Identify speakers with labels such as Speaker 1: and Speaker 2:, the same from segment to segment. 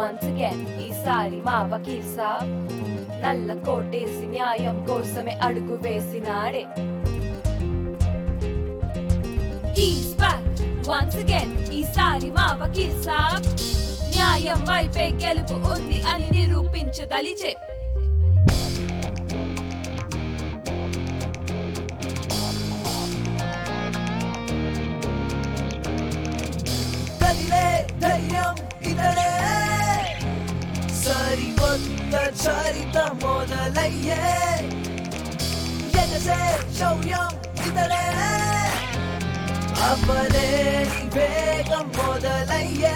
Speaker 1: once again ఈసారి మా వకీల్ సాబ్ నల్ల కోటేసి న్యాయం కోసమే అడుగు వేసినాడే He's back once again ఈసారి మా వకీల్ సాబ్ న్యాయం వైపే గెలుపు ఉంది అని నిరూపించదలిచే
Speaker 2: కదిలే ధైర్యం ఇతడే సరికొత్త చరిత మొదలయ్యే ఎగసే శౌర్యం ఇతడే అవ్వలేని వేగం మొదలయ్యే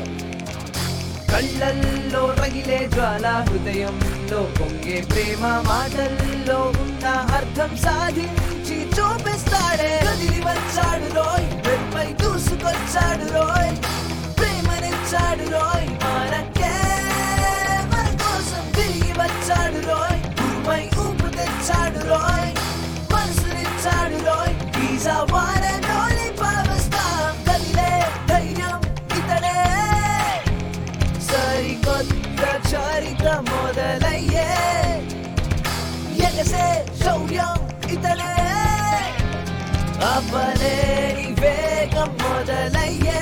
Speaker 2: కళ్ళల్లో రగిలే జ్వాల హృదయంలో పొంగే ప్రేమ మాటల్లో ఉన్న అర్థం సాధించి చూపిస్తాడే కదిలి వచ్చాడు రోయ్ వెప్పై దూసుకొచ్చాడు రోయ్ ప్రేమనిచ్చాడు రోయ్ మనకే మన కోసం తిరిగి వచ్చాడు రోయ్ భూమై ఊపు తెచ్చాడు రోయ్ మనసునిచ్చాడు రోయ్ He's a one and only power star కదిలే ధైర్యం ఇతడే సరికొత్త చరిత మొదలయ్యే ఎగసే శౌర్యం ఇతడే అవ్వలేని వేగం మొదలయ్యే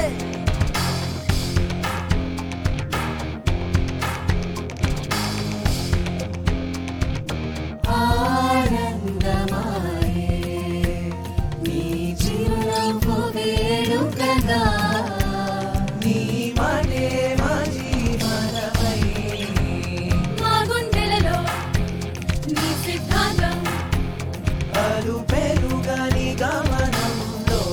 Speaker 2: ఆనందమాయే నీ చిరునవ్వు వేడుకగా నీ మాటే మా జీవనమై
Speaker 1: మా గుండెలలో నీ సిద్ధాంతం
Speaker 2: అలు పెరుగని గమనంలో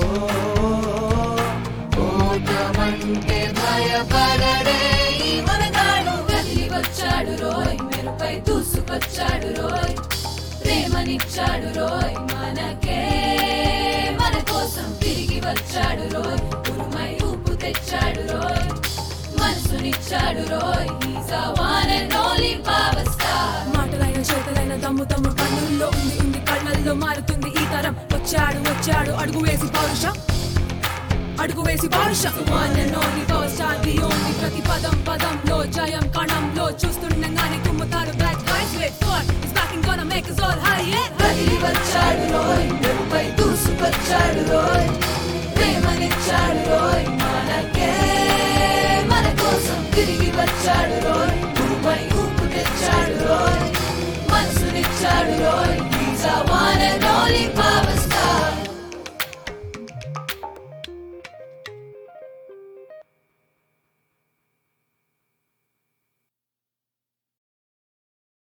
Speaker 1: ఓటమంటే భయపడడే ఈ మనగాడు కదిలి వచ్చాడు రోయ్ మెరుపై దూసుకొచ్చాడు రోయ్ ప్రేమనిచ్చాడు రోయ్ మనకే మన కోసం తిరిగి వచ్చాడు రోయ్ ఉరుమై ఊపు తెచ్చాడు రోయ్ మనసునిచ్చాడు రోయ్ He's a one and only power star
Speaker 3: మాటలైన చేతలైన దమ్ము తమ్ము కన్నుల్లో ఉంది ఉంది కళ్ళల్లో మారుతుంది ఈ తరం వచ్చాడు వచ్చాడు అడుగు వేసి పౌరుషం అడుగు వేసి పౌరుషం One and only power star, the only ప్రతి పదం పదంలో జయం కణంలో చూస్తుండగానే కుమ్ముతారు black guys wait for is back and gonna make us all high yeah
Speaker 2: కదిలి వచ్చాడు రోయ్ మెరుపై దూసుకొచ్చాడు రోయ్ ప్రేమనిచ్చాడు రోయ్ మనకే మన కోసం తిరిగి వచ్చాడు రోయ్ భూమై ఊపు తెచ్చాడు రోయ్ మనసునిచ్చాడు రోయ్ He's a one and only power